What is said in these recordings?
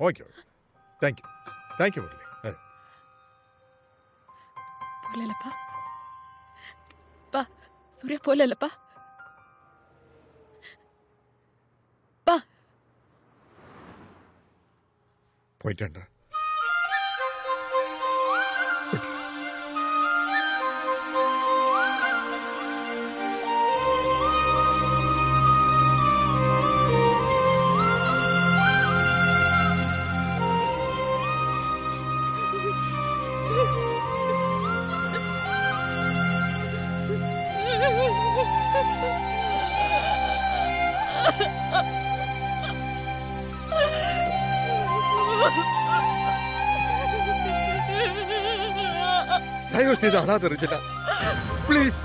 Okay thank you thank you Murali அஹ், போலலப்பா பா சூர்யா போலலப்பா பா போயிட்டேன்டா தயவு செய்து அழாத ரஞ்சனா ப்ளீஸ்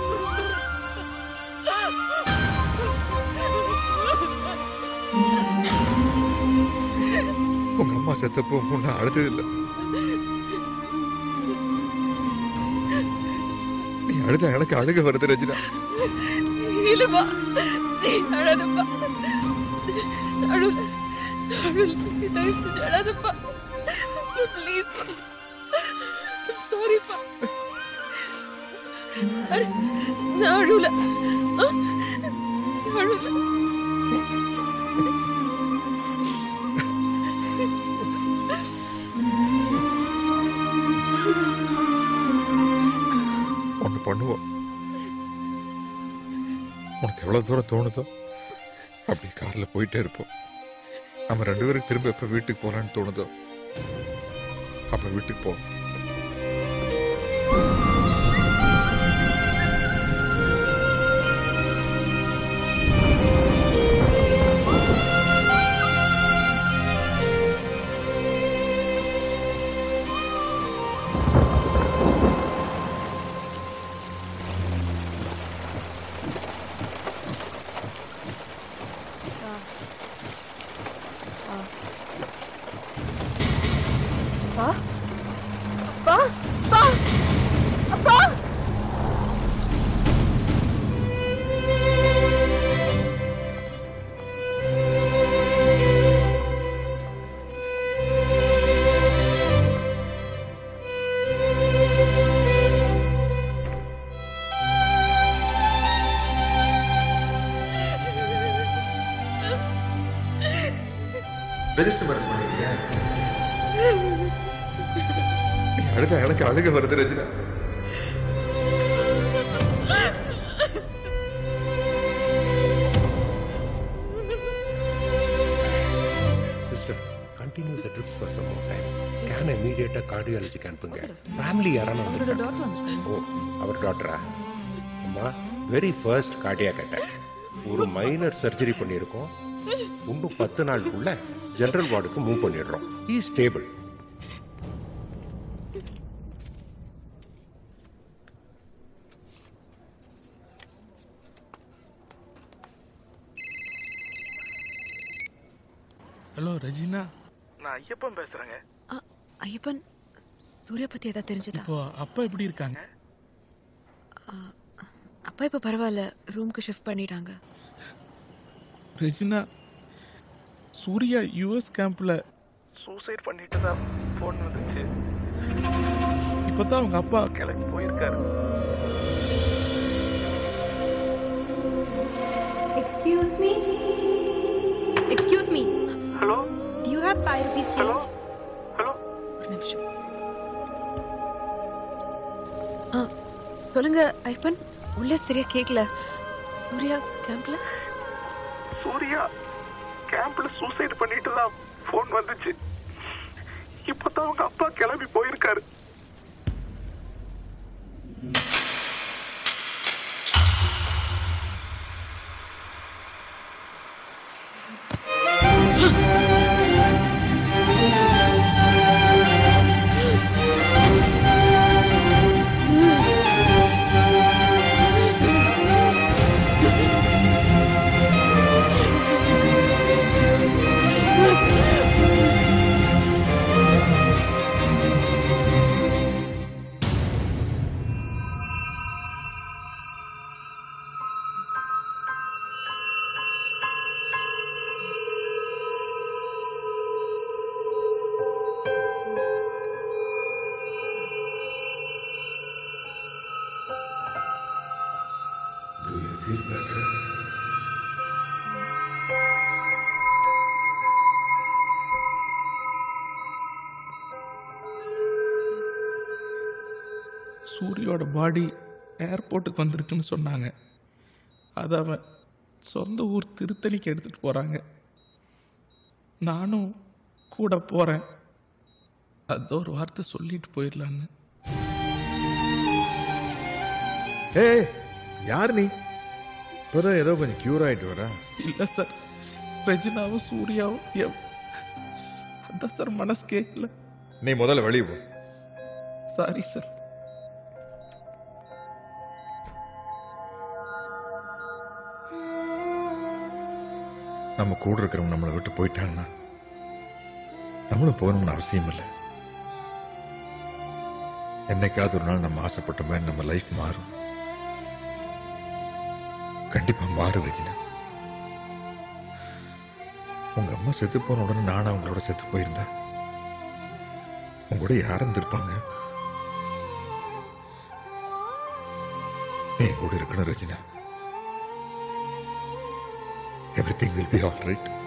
உங்க அம்மா செத்தப்போ முன்ன அழுதது இல்ல நீ அழுத எனக்கு அழுக வருது ரஞ்சனா இல்லப்பா நீ அழாதப்பா அழுல அழுல நீ தயவு செஞ்சு அழாதப்பா ப்ளீஸ் சாரிப்பா நான் அழுல அழுல ஒண்ணு பண்ணுவோம் உனக்கு எவ்வளவு தூரம் தோணுதோ அப்படி கார்ல போயிட்டே இருப்போம் நம்ம ரெண்டு பேரும் திரும்ப எப்ப வீட்டுக்கு போலான்னு தோணுதோ அப்ப வீட்டுக்கு போவோம் அப்பா அப்பா அப்பா அப்பா ரெஜிஸ்டர் மேரேஜ் பண்ணிருக்கியா நீ அழுத எனக்கு அழுக வருது Regina sister continue the drips for some more time scan இமீடியட்டா கார்டியாலஜிக்கு அனுப்புங்க ஃபேமிலி யாரான வந்திருக்காங்க ஓ அவர் டாக்டரா அம்மா வெரி ஃபர்ஸ்ட் கார்டியாக் அட்டாக் ஒரு மைனர் சர்ஜரி பண்ணியிருக்கோம் இன்னும் பத்து நாளுக்குள்ள ஜெனரல் வார்டுக்கு மூவ் பண்ணிடுறோம் ஈ ஸ்டேபிள் ஹலோ ரெஜினா நான் ஐயப்பன் பேசுறேங்க ஐயப்பன் சூர்யா பத்தி ஏதாவது தெரிஞ்சதா இப்போ அப்பா எப்படி இருக்காங்க அப்பா இப்ப பரவாயில்ல ரூம்க்கு ஷிஃப்ட் பண்ணிட்டாங்க ரெஜினா சூர்யா யுஎஸ் கேம்ப்ல சூசைட் பண்ணிட்டு தான் ஃபோன் வந்துச்சு இப்பதான் அவங்க அப்பா கிளம்பி போயிருக்காரு Excuse me? Excuse me. Hello? Do you have five rupees change? ஒரு நிமிஷம் ஆ, சொல்லுங்க ஐயப்பன் உள்ள சரியா கேக்கல சூர்யா கேம்ப்ல சூர்யா கேம்ப்ல சூசைட் பண்ணிட்டு தான் ஃபோன் வந்துச்சு இப்பதான் அவங்க அப்பா கிளம்பி போயிருக்காரு Excuse சூரியோட பாடி ஏர்போர்ட்டுக்கு வந்திருக்குன்னு சொன்னாங்க அதை அவன் சொந்த ஊர் திருத்தணிக்கு எடுத்துட்டு போறாங்க நானும் கூட போறேன் அது ஒரு வார்த்தை சொல்லிட்டு போயிடலான்னு ஏய் யார் நீ இப்பதான் ஏதோ கொஞ்சம் கியூர் ஆயிட்டு வரா இல்ல சார் ரெஜினாவும் சூர்யாவும் எவ்- அதான் சார் மனசு கேட்கல நீ முதல்ல வெளியே போ சாரி சார் நம்ம கூட இருக்கிறவங்க நம்மளை விட்டு போயிட்டாங்கன்னா நம்மளும் போகணும்னு அவசியம் இல்லை என்னைக்காவது ஒரு நாள் நம்ம ஆசைப்பட்ட மாதிரி நம்ம லைஃப் மாறும் கண்டிப்பா மாறும் ரஜினா உங்க அம்மா செத்து போன உடனே நானும் அவங்களோட செத்து போயிருந்தேன் உங்க கூட யாரும் இருந்திருப்பாங்க நீ என் கூட இருக்கணும் ரஜினா everything will be all right